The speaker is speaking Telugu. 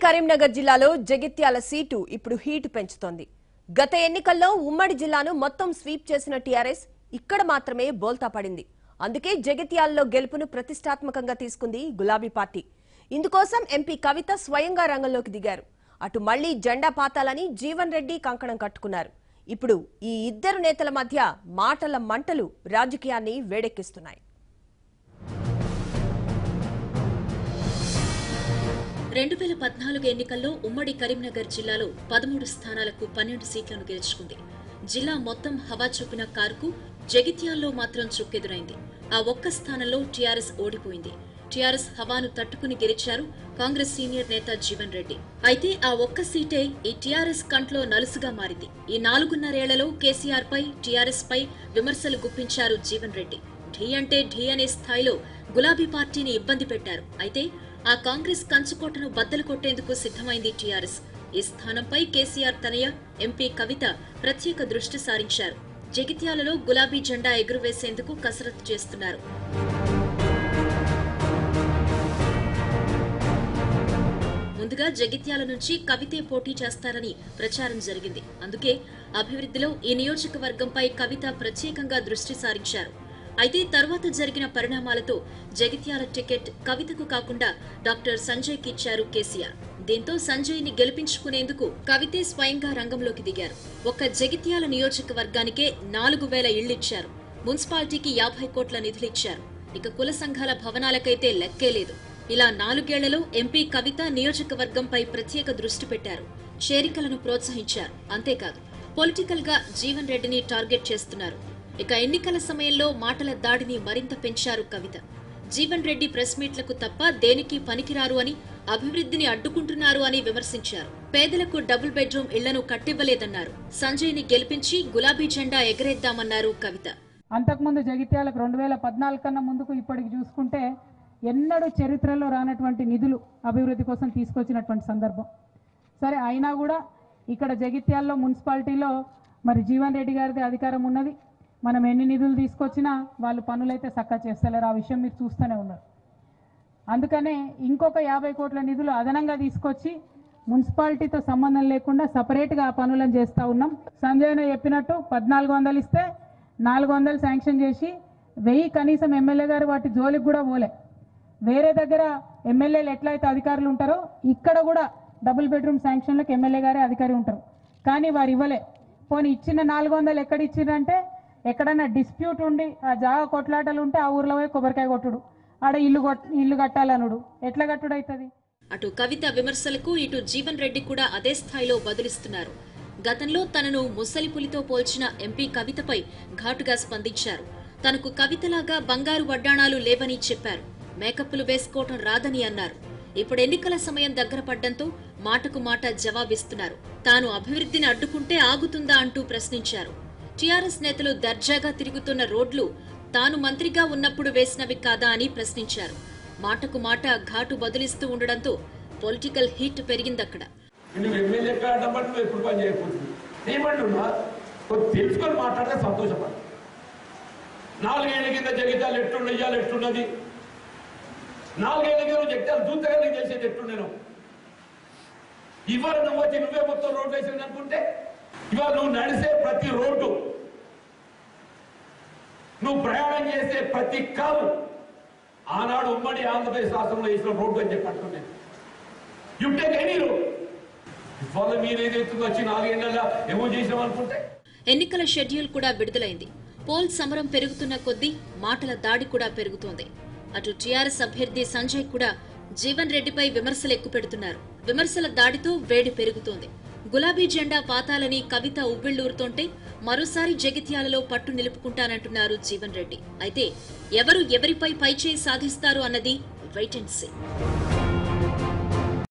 కరీంనగర్ జిల్లాలో జగిత్యాల సీటు ఇప్పుడు హీట్ పెంచుతోంది గత ఎన్నికల్లో ఉమ్మడి జిల్లాను మొత్తం స్వీప్ చేసిన టీఆర్ఎస్ ఇక్కడ మాత్రమే బోల్తా పడింది అందుకే జగిత్యాలలో గెలుపును ప్రతిష్టాత్మకంగా తీసుకుంది గులాబీ పార్టీ ఇందుకోసం ఎంపీ కవిత స్వయంగా రంగంలోకి దిగారు అటు మళ్లీ జెండా పాతాలని జీవన్ రెడ్డి కంకణం కట్టుకున్నారు ఇప్పుడు ఈ ఇద్దరు నేతల మధ్య మాటల మంటలు రాజకీయాన్ని వేడెక్కిస్తున్నాయి రెండు వేల పద్నాలుగు ఎన్నికల్లో ఉమ్మడి కరీంనగర్ జిల్లాలో పదమూడు స్థానాలకు పన్నెండు సీట్లను గెలుచుకుంది జిల్లా మొత్తం హవా చూపిన కారుకు జగిత్యాల్లో మాత్రం చుక్కెదురైంది ఆ ఒక్క స్థానంలో టీఆర్ఎస్ ఓడిపోయింది టీఆర్ఎస్ హవాను తట్టుకుని గెలిచారు కాంగ్రెస్ సీనియర్ నేత జీవన్ రెడ్డి అయితే ఆ ఒక్క సీటే ఈ టీఆర్ఎస్ కంట్లో నలుసుగా మారింది ఈ నాలుగున్నరేళ్లలో కేసీఆర్ పై టీఆర్ఎస్ పై విమర్శలు గుప్పించారు జీవన్ రెడ్డి ఢీ అంటే ఢీ అనే స్థాయిలో గులాబీ పార్టీని ఇబ్బంది పెట్టారు అయితే ఆ కాంగ్రెస్ కంచుకోటను బద్దలు కొట్టేందుకు సిద్ధమైంది టీఆర్ఎస్ ఈ స్థానంపై కేసీఆర్ తనయ ఎంపీ కవిత ప్రత్యేక దృష్టి సారించారు జగిత్యాలలో గులాబీ జెండా ఎగురవేసేందుకు కసరత్తు చేస్తున్నారు ముందుగా జగిత్యాల నుంచి కవితే పోటీ చేస్తారని ప్రచారం జరిగింది అందుకే అభివృద్ధిలో ఈ నియోజకవర్గంపై కవిత ప్రత్యేకంగా దృష్టి సారించారు అయితే తర్వాత జరిగిన పరిణామాలతో జగిత్యాల టికెట్ కవితకు కాకుండా డాక్టర్ సంజయ్కి ఇచ్చారు కేసీఆర్ దీంతో సంజయ్ ని గెలిపించుకునేందుకు కవితే స్వయంగా రంగంలోకి దిగారు ఒక్క జగిత్యాల నియోజకవర్గానికే నాలుగు వేల ఇళ్లిచ్చారు మున్సిపాలిటీకి యాభై కోట్ల నిధులిచ్చారు ఇక కుల సంఘాల భవనాలకైతే లెక్కే లేదు ఇలా నాలుగేళ్లలో ఎంపీ కవిత నియోజకవర్గంపై ప్రత్యేక దృష్టి పెట్టారు చేరికలను ప్రోత్సహించారు అంతేకాదు పొలిటికల్ గా జీవన్ రెడ్డిని టార్గెట్ చేస్తున్నారు ఇక ఎన్నికల సమయంలో మాటల దాడిని మరింత పెంచారు కవిత జీవన్ రెడ్డి ప్రెస్ మీట్లకు తప్ప దేనికి పనికిరారు అని అభివృద్ధిని అడ్డుకుంటున్నారు అని విమర్శించారు పేదలకు డబుల్ బెడ్రూమ్ ఇళ్లను కట్టివ్వలేదన్నారు సంజయ్ ని గెలిపించి గులాబీ జెండా ఎగరేద్దామన్నారు కవిత అంతకుముందు జగిత్యాలకు రెండు వేల పద్నాలుగు కన్నా ముందుకు ఇప్పటికి చూసుకుంటే ఎన్నడూ చరిత్రలో రానటువంటి నిధులు అభివృద్ధి కోసం తీసుకొచ్చినటువంటి సందర్భం సరే అయినా కూడా ఇక్కడ జగిత్యాల్లో మున్సిపాలిటీలో మరి జీవన్ రెడ్డి గారిది అధికారం ఉన్నది మనం ఎన్ని నిధులు తీసుకొచ్చినా వాళ్ళు పనులైతే చక్కగా చేస్తలేరు ఆ విషయం మీరు చూస్తూనే ఉన్నారు అందుకనే ఇంకొక యాభై కోట్ల నిధులు అదనంగా తీసుకొచ్చి మున్సిపాలిటీతో సంబంధం లేకుండా సపరేట్గా ఆ పనులను చేస్తూ ఉన్నాం సంజయ్ అన్న చెప్పినట్టు పద్నాలుగు వందలు ఇస్తే నాలుగు వందలు శాంక్షన్ చేసి వెయ్యి కనీసం ఎమ్మెల్యే గారు వాటి జోలికి కూడా పోలే వేరే దగ్గర ఎమ్మెల్యేలు ఎట్లయితే అధికారులు ఉంటారో ఇక్కడ కూడా డబుల్ బెడ్రూమ్ శాంక్షన్లకు ఎమ్మెల్యే గారే అధికారి ఉంటారు కానీ వారు ఇవ్వలే పోనీ ఇచ్చిన నాలుగు వందలు ఎక్కడ ఇచ్చిరంటే ఎక్కడన్నా డిస్ప్యూట్ ఉండి ఆ జాగా కొట్లాటలు ఉంటే ఆ ఊర్లో పోయి కొబ్బరికాయ కొట్టుడు ఆడ ఇల్లు కొట్ ఇల్లు కట్టాలనుడు ఎట్లా కట్టుడు అవుతుంది అటు కవిత విమర్శలకు ఇటు జీవన్ రెడ్డి కూడా అదే స్థాయిలో బదులిస్తున్నారు గతంలో తనను ముసలి పులితో పోల్చిన ఎంపీ కవితపై ఘాటుగా స్పందించారు తనకు కవితలాగా బంగారు వడ్డాణాలు లేవని చెప్పారు మేకప్లు వేసుకోవటం రాదని అన్నారు ఇప్పుడు ఎన్నికల సమయం దగ్గర పడ్డంతో మాటకు మాట జవాబిస్తున్నారు తాను అభివృద్ధిని అడ్డుకుంటే ఆగుతుందా అంటూ ప్రశ్నించారు టీఆర్ఎస్ నేతలు దర్జాగా తిరుగుతున్న రోడ్లు తాను మంత్రిగా ఉన్నప్పుడు వేసినవి కాదా అని ప్రశ్నించారు మాటకు మాట ఘాటు బదులిస్తూ ఉండడంతో పొలిటికల్ హీట్ పెరిగిందక్కడ నువ్వు ఎమ్మెల్యే కాడబట్టి నువ్వు ఎప్పుడు పని చేయకపోతుంది ఏమంటున్నా కొంచెం తెలుసుకొని మాట్లాడితే సంతోషపడ నాలుగేళ్ల కింద జగితాలు ఎట్టుండే ఇవాళ ఎట్టున్నది నాలుగేళ్ల కింద నువ్వు జగితాలు చూస్తగా నీకు చేసేది ఎట్టుండేను ఇవాళ నువ్వు వచ్చి నువ్వే మొత్తం రోడ్డు వేసింది అనుకుంటే ఇవాళ నువ్వు నడిసే ప్రతి రోడ్డు నువ్వు ప్రయాణం చేసే ప్రతి కాలు ఆనాడు ఉమ్మడి ఆంధ్రప్రదేశ్ రాష్ట్రంలో వేసిన రోడ్డు అని చెప్పి అంటున్నాను యు టేక్ ఎనీ రోడ్ ఇవాళ మీరు ఏదైతే వచ్చి నాలుగేళ్లలో ఏమో చేసాం అనుకుంటే ఎన్నికల షెడ్యూల్ కూడా విడుదలైంది పోల్ సమరం పెరుగుతున్న కొద్దీ మాటల దాడి కూడా పెరుగుతోంది అటు టీఆర్ఎస్ అభ్యర్థి సంజయ్ కూడా జీవన్ రెడ్డిపై విమర్శలు ఎక్కుపెడుతున్నారు విమర్శల దాడితో వేడి పెరుగుతోంది గులాబీ జెండా పాతాలని కవిత ఉవ్విళ్లూరుతోంటే మరోసారి జగిత్యాలలో పట్టు నిలుపుకుంటానంటున్నారు జీవన్ రెడ్డి అయితే ఎవరు ఎవరిపై పైచేయి సాధిస్తారు అన్నది వెయిట్ అండ్ సీ